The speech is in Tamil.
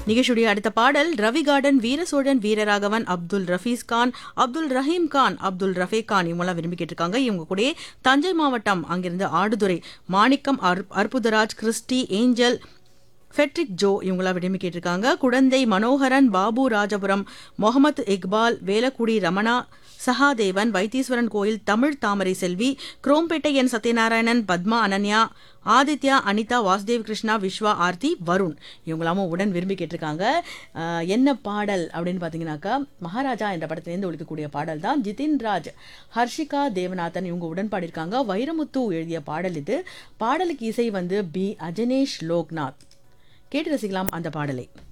நிகழ்ச்சியுடைய அடுத்த பாடல் ரவி கார்டன் வீரசோழன் வீரராகவன் அப்துல் ரஃபீஸ் கான் அப்துல் ரஹீம் கான் அப்துல் ரஃபே கான் இவங்களாம் விரும்பி கேட்டிருக்காங்க இவங்க கூட தஞ்சை மாவட்டம் அங்கிருந்து ஆடுதுறை மாணிக்கம் அற்- அற்புதராஜ் கிறிஸ்டி ஏஞ்சல் ஃபெட்ரிக் ஜோ இவங்களாம் விரும்பி கேட்டிருக்காங்க குடந்தை மனோகரன் பாபு ராஜபுரம் முகமது இக்பால் வேலக்குடி ரமணா சகாதேவன் வைத்தீஸ்வரன் கோயில் தமிழ் தாமரை செல்வி குரோம்பேட்டை என் சத்யநாராயணன் பத்மா அனன்யா ஆதித்யா அனிதா வாசுதேவ் கிருஷ்ணா விஸ்வா ஆர்த்தி வருண் இவங்களாமும் உடன் விரும்பி கேட்டிருக்காங்க ஆஹ், என்ன பாடல் அப்படின்னு பார்த்தீங்கன்னாக்கா மகாராஜா என்ற படத்திலேருந்து ஒழிக்கக்கூடிய பாடல் தான் ஜிதின் ராஜ் ஹர்ஷிகா தேவநாதன் இவங்க உடன் பாடியிருக்காங்க வைரமுத்து எழுதிய பாடல் இது பாடலுக்கு இசை வந்து பி அஜனேஷ் லோக்நாத் கேட்டு ரசிக்கலாம் அந்த பாடலை